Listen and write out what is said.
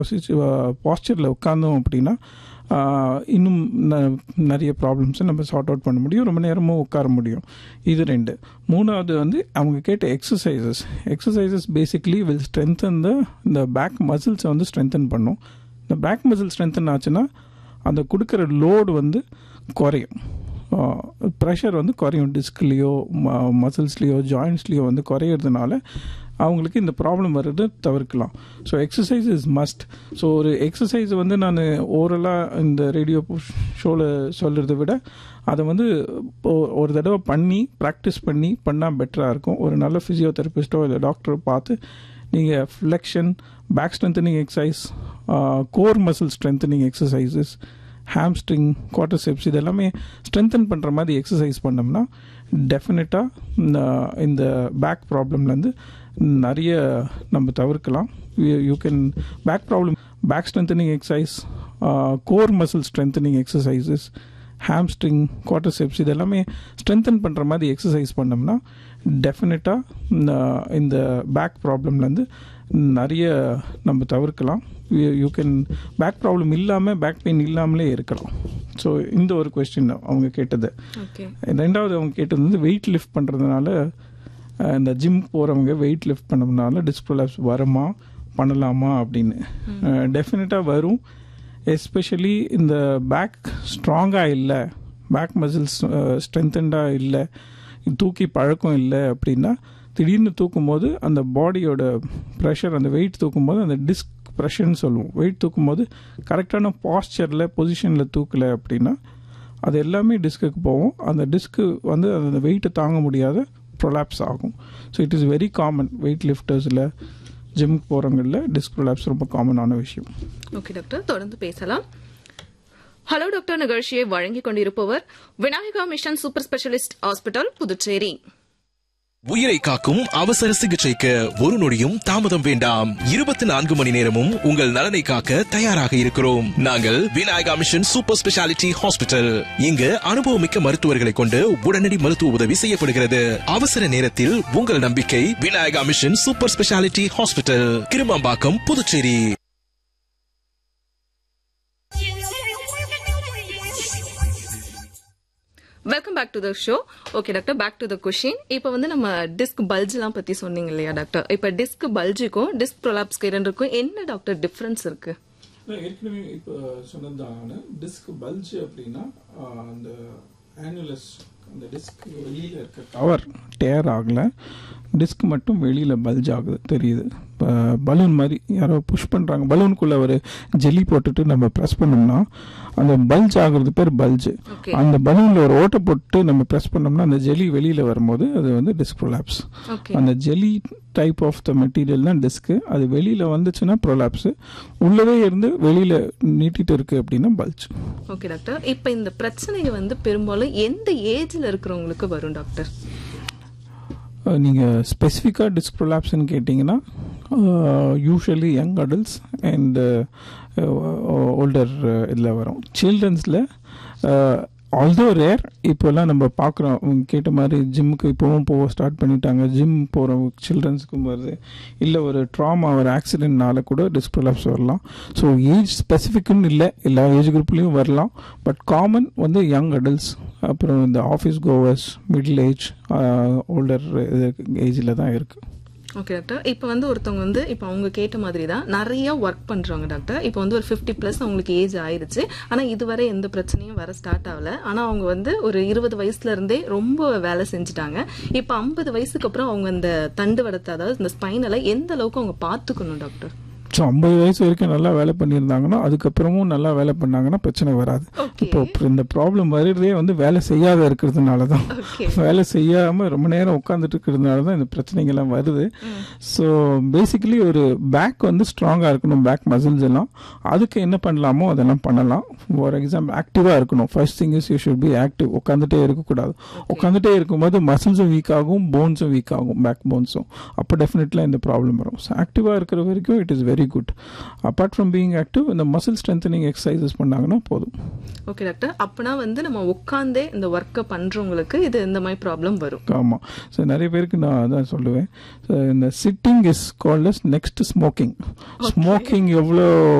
பாஸ்டரில் உட்காந்தோம் அப்படின்னா ஆஹ், இன்னும் ந- நிறைய ப்ராப்ளம்ஸை நம்ம சார்ட் அவுட் பண்ண முடியும் ரொம்ப நேரமும் உட்கார முடியும் இது ரெண்டு மூணாவது வந்து அவங்க கேட்ட exercises exercises basically will strengthen the இந்த பேக் மசில்ஸை வந்து ஸ்ட்ரென்தன் பண்ணும் இந்த பேக் மசில் ஸ்ட்ரென்தன் ஆச்சுன்னா அந்த கொடுக்குற லோடு வந்து குறையும் ப்ரெஷர் வந்து குறையும் டிஸ்க்லேயோ மசில்ஸ்லேயோ ஜாயின்ஸ்லேயோ வந்து குறையிறதுனால அவங்களுக்கு இந்த ப்ராப்ளம் வர்றது தவிர்க்கலாம் so exercise is must so ஒரு எக்ஸசைஸ் வந்து நான் ஓரலாக இந்த ரேடியோ ஷோவில் சொல்கிறத விட அதை வந்து ஒ- ஒரு தடவை பண்ணி ப்ராக்டிஸ் பண்ணி பண்ணால் பெட்டராக இருக்கும் ஒரு நல்ல ஃபிசியோதெரபிஸ்ட்டோ இல்லை டாக்டரோ பார்த்து நீங்கள் flexion back strengthening exercise core muscle strengthening exercises hamstring quadriceps இதெல்லாமே ஸ்ட்ரென்தன் பண்ணுற மாதிரி எக்ஸசைஸ் பண்ணோம்னா டெஃபினட்டாக இந்த பேக் ப்ராப்ளம்லேருந்து நிறைய நம்ம தவிர்க்கலாம் you can back problem back strengthening exercise core muscle strengthening exercises hamstring quadriceps இதெல்லாமே ஸ்ட்ரென்தன் பண்ணுற மாதிரி எக்ஸசைஸ் பண்ணோம்னா டெஃபினட்டாக இந்த பேக் ப்ராப்ளம்லேருந்து நிறைய நம்ம தவிர்க்கலாம் யூ கேன் பேக் ப்ராப்ளம் இல்லாமல் பேக் பெயின் இல்லாமலே இருக்கலாம் ஸோ இந்த ஒரு கொஸ்டின் அவங்க கேட்டது ஓகே ரெண்டாவது அவங்க கேட்டது வந்து வெயிட் லிஃப்ட் பண்ணுறதுனால இந்த ஜிம் போகிறவங்க வெயிட் லிஃப்ட் பண்ணதுனால டிஸ்ப்ரோலாப்ஸ் வருமா பண்ணலாமா அப்படின்னு டெஃபினட்டாக வரும் எஸ்பெஷலி இந்த பேக் ஸ்ட்ராங்காக இல்லை பேக் மசில்ஸ் ஸ்ட்ரென்தண்டாக இல்லை தூக்கி பழக்கம் இல்லை அப்படின்னா திடீர்னு தூக்கும்போது அந்த பாடியோட ப்ரெஷர் அந்த வெயிட் தூக்கும்போது அந்த டிஸ்க் ப்ரெஷர்னு சொல்லுவோம் வெயிட் தூக்கும்போது கரெக்டான பாஸ்சரில் பொசிஷனில் தூக்கலை அப்படின்னா அது எல்லாமே டிஸ்க்குக்கு போகும் அந்த டிஸ்க்கு வந்து அந்த வெயிட்டை தாங்க முடியாத ப்ரொலாப்ஸ் ஆகும் so it is very common weight லிஃப்டர்ஸில் ஜிம்க்கு போகிறவங்களில் டிஸ்க் ப்ரொலாப்ஸ் ரொம்ப காமனான விஷயம் ஓகே டாக்டர் தொடர்ந்து பேசலாம் ஹலோ டாக்டர் நிகழ்ச்சியை வழங்கிக் கொண்டிருப்பவர் Vinayaka mission super specialist hospital Puducherry உயிரை காக்கும் அவசர சிகிச்சைக்கு ஒரு நொடியும் தாமதம் வேண்டாம் இருபத்தி நான்கு மணி நேரமும் உங்கள் நலனை காக்க தயாராக இருக்கிறோம் நாங்கள் Vinayaka mission super specialty hospital இங்கு அனுபவமிக்க மருத்துவர்களை கொண்டு உடனடி மருத்துவ உதவி செய்யப்படுகிறது அவசர நேரத்தில் உங்கள் நம்பிக்கை Vinayaka mission super specialty hospital Kirumampakkam Puducherry welcome back to the show okay doctor back to the question இப்போ வந்து நம்ம டிஸ்க் பல்ஜ்லாம் பத்தி சொன்னீங்க இல்லையா டாக்டர் இப்போ டிஸ்க் பல்ஜுக்கும் டிஸ்க் ப்ரொலாப்ஸ்க்கு இரண்டுக்கும் என்ன டாக்டர் டிஃபரன்ஸ் இருக்கு ஏற்கனவே இப்போ சொன்னதான டிஸ்க் பல்ஜ் அப்படின்னா அந்த ஆனுலஸ் அந்த டிஸ்க் வெளியில் இருக்க கவர் டேர் ஆகலை டிஸ்க் மட்டும் வெளியில் பல்ஜ் ஆகுது தெரியுது பலூன் மாதிரி யாரோ புஷ் பண்ணுறாங்க பலூனுக்குள்ளே ஒரு ஜெல்லி போட்டுட்டு நம்ம ப்ரெஸ் பண்ணோம்னா அந்த பல்ஜ் ஆகுறது பேர் பல்ஜ் Okay. அந்த பலூனில் ஒரு ஓட்டை போட்டு நம்ம ப்ரெஸ் பண்ணோம்னா அந்த ஜெல்லி வெளியில் வரும்போது அது வந்து டிஸ்க் ப்ரொலாப்ஸ் ஓகே அந்த jelly type of the material தான் டிஸ்க்கு அது வெளியில் வந்துச்சுன்னா ப்ரொலாப்ஸு உள்ளவே இருந்து வெளியில் நீட்டிட்டு இருக்கு அப்படின்னா பல்ஜ் ஓகே டாக்டர் இப்போ இந்த பிரச்சனைங்க வந்து பெரும்பாலும் எந்த ஏஜ்ல இருக்கிறவங்களுக்கு வரும் டாக்டர் நீங்கள் ஸ்பெசிஃபிக்காக டிஸ்க் ப்ரொலாப்ஸ்ன்னு கேட்டிங்கன்னா usually young adults and older இதில் வரும் சில்ட்ரன்ஸில் ஆல்தோ ரேர் இப்போல்லாம் நம்ம பார்க்குறோம் கேட்ட மாதிரி ஜிம்முக்கு இப்போவும் போக ஸ்டார்ட் பண்ணிட்டாங்க ஜிம் போகிற சில்ட்ரன்ஸுக்கும் வருது இல்லை ஒரு ட்ராமா ஒரு ஆக்சிடென்ட்னால கூட டிஸ்க் ப்ரொலாப்ஸ் வரலாம் ஸோ ஏஜ் ஸ்பெசிஃபிக்குன்னு இல்லை எல்லா ஏஜ் குரூப்லேயும் வரலாம் பட் காமன் வந்து யங் அடல்ட்ஸ் அப்புறம் இந்த office goers middle age older ஏஜில் தான் இருக்குது ஓகே டாக்டர் இப்போ வந்து ஒருத்தவங்க வந்து இப்போ அவங்க கேட்ட மாதிரி தான் நிறைய ஒர்க் பண்றாங்க டாக்டர் இப்போ வந்து ஒரு ஃபிஃப்டி ப்ளஸ் அவங்களுக்கு ஏஜ் ஆயிருச்சு ஆனா இதுவரை எந்த பிரச்சனையும் வர ஸ்டார்ட் ஆகல ஆனா அவங்க வந்து ஒரு இருபது வயசுல இருந்தே ரொம்ப வேலை செஞ்சுட்டாங்க இப்போ ஐம்பது வயசுக்கு அப்புறம் அவங்க இந்த தண்டு வடத்தை அதாவது இந்த ஸ்பைனலை எந்த அளவுக்கு அவங்க பார்த்துக்கணும் டாக்டர் ஸோ ஐம்பது வயசு வரைக்கும் நல்லா வேலை பண்ணியிருந்தாங்கன்னா அதுக்கப்புறமும் நல்லா வேலை பண்ணாங்கன்னா பிரச்சனை வராது ஓகே இப்போ இந்த ப்ராப்ளம் வருறதே வந்து வேலை செய்யாத இருக்கிறதுனால தான் ஓகே வேலை செய்யாமல் ரொம்ப நேரம் உட்காந்துட்டு இருக்கிறதுனால தான் இந்த பிரச்சனைகள்லாம் வருது ஸோ பேசிக்கலி ஒரு பேக் வந்து ஸ்ட்ராங்காக இருக்கணும் பேக் மசில்ஸ் எல்லாம் அதுக்கு என்ன பண்ணலாமோ அதெல்லாம் பண்ணலாம் ஃபார் எக்ஸாம்பிள் ஆக்டிவாக இருக்கணும் first thing is you should be active உட்காந்துட்டே இருக்கக்கூடாது உட்காந்துட்டே இருக்கும்போது மசில்ஸும் வீக் ஆகும் போன்ஸும் வீக் ஆகும் பேக் போன்ஸும் அப்போ டெஃபினெட்லாம் இந்த ப்ராப்ளம் வரும் ஸோ ஆக்டிவாக இருக்கிற வரைக்கும் it is very very good apart from being active இந்த மசில் ஸ்ட்ரென்தனிங் எக்ஸசைசஸ் பண்ணாங்கன்னா போதும் ஓகே டாக்டர் அப்பனா வந்து நம்ம உட்காந்தே இந்த ஒர்க்கை பண்றவங்களுக்கு இது இந்த மாதிரி ப்ராப்ளம் வரும் ஆமாம் ஸோ நிறைய பேருக்கு நான் அதான் சொல்லுவேன் So, இந்த sitting is called next smoking smoking எவ்வளோ